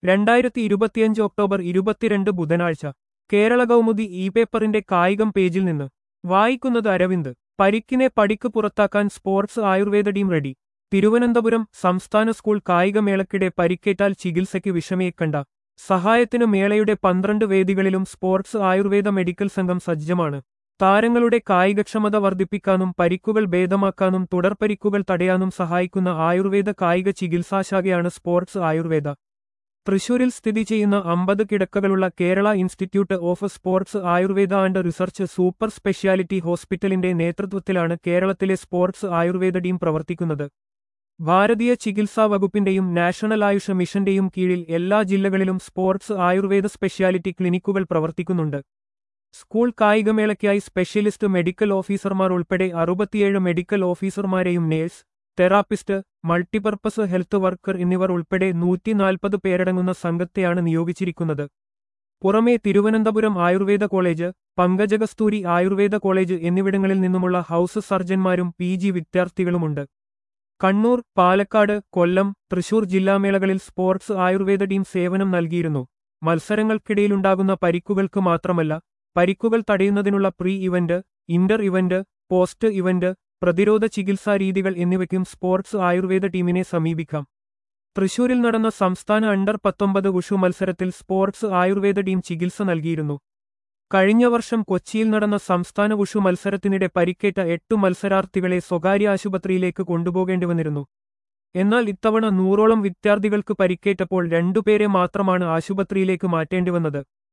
രണ്ടായിരത്തി ഇരുപത്തിയഞ്ച് ഒക്ടോബർ ഇരുപത്തിരണ്ട് ബുധനാഴ്ച കേരള കൗമുദി ഇ പേപ്പറിന്റെ കായികം പേജിൽ നിന്ന് വായിക്കുന്നത് അരവിന്ദ് പരിക്കിനെ പടിക്ക് പുറത്താക്കാൻ sports Ayurveda team ready Thiruvananthapuram സംസ്ഥാന സ്കൂൾ കായികമേളയ്ക്കിടെ പരിക്കേറ്റാൽ ചികിത്സയ്ക്ക് വിഷമയേക്കണ്ട സഹായത്തിനു മേളയുടെ പന്ത്രണ്ട് വേദികളിലും സ്പോർട്സ് ആയുർവേദ മെഡിക്കൽ സംഘം സജ്ജമാണ് താരങ്ങളുടെ കായികക്ഷമത വർദ്ധിപ്പിക്കാനും പരിക്കുകൾ ഭേദമാക്കാനും തുടർപരിക്കുകൾ തടയാനും സഹായിക്കുന്ന ആയുർവേദ കായിക ചികിത്സാശാഖയാണ് സ്പോർട്സ് ആയുർവേദ തൃശൂരിൽ സ്ഥിതി ചെയ്യുന്ന അമ്പത് കിടക്കകളുള്ള Kerala institute of sports Ayurveda and research super speciality ഹോസ്പിറ്റലിന്റെ നേതൃത്വത്തിലാണ് കേരളത്തിലെ സ്പോർട്സ് ആയുർവേദ ടീം പ്രവർത്തിക്കുന്നത് ഭാരതീയ ചികിത്സാ വകുപ്പിന്റെയും നാഷണൽ ആയുഷ മിഷന്റെയും കീഴിൽ എല്ലാ ജില്ലകളിലും സ്പോർട്സ് ആയുർവേദ സ്പെഷ്യാലിറ്റി ക്ലിനിക്കുകൾ പ്രവർത്തിക്കുന്നുണ്ട് സ്കൂൾ കായികമേളയ്ക്കായി സ്പെഷ്യലിസ്റ്റ് മെഡിക്കൽ ഓഫീസർമാർ ഉൾപ്പെടെ അറുപത്തിയേഴ് മെഡിക്കൽ ഓഫീസർമാരെയും nurse therapist multipurpose health worker എന്നിവർ ഉൾപ്പെടെ നൂറ്റിനാൽപ്പത് പേരടങ്ങുന്ന സംഘത്തെയാണ് നിയോഗിച്ചിരിക്കുന്നത് പുറമെ തിരുവനന്തപുരം ആയുർവേദ കോളേജ് പങ്കജകസ്തൂരി ആയുർവേദ കോളേജ് എന്നിവിടങ്ങളിൽ നിന്നുമുള്ള ഹൌസ് സർജന്മാരും പി ജി വിദ്യാർത്ഥികളുമുണ്ട് കണ്ണൂർ പാലക്കാട് കൊല്ലം തൃശൂർ ജില്ലാമേളകളിൽ സ്പോർട്സ് ആയുർവേദ ടീം സേവനം നൽകിയിരുന്നു മത്സരങ്ങൾക്കിടയിലുണ്ടാകുന്ന പരിക്കുകൾക്ക് മാത്രമല്ല പരിക്കുകൾ തടയുന്നതിനുള്ള pre event inter event post event പ്രതിരോധ ചികിത്സാ രീതികൾ എന്നിവയ്ക്കും സ്പോർട്സ് ആയുർവേദ ടീമിനെ സമീപിക്കാം തൃശൂരിൽ നടന്ന സംസ്ഥാന അണ്ടർ പത്തൊമ്പത് ഉഷു മത്സരത്തിൽ സ്പോർട്സ് ആയുർവേദ ടീം ചികിത്സ നൽകിയിരുന്നു കഴിഞ്ഞ വർഷം കൊച്ചിയിൽ നടന്ന സംസ്ഥാന ഉഷു മത്സരത്തിനിടെ പരിക്കേറ്റ എട്ടു മത്സരാർത്ഥികളെ സ്വകാര്യ ആശുപത്രിയിലേക്ക് കൊണ്ടുപോകേണ്ടി വന്നിരുന്നു എന്നാൽ ഇത്തവണ നൂറോളം വിദ്യാർത്ഥികൾക്ക് പരിക്കേറ്റപ്പോൾ രണ്ടുപേരെ മാത്രമാണ് ആശുപത്രിയിലേക്ക് മാറ്റേണ്ടി വന്നത്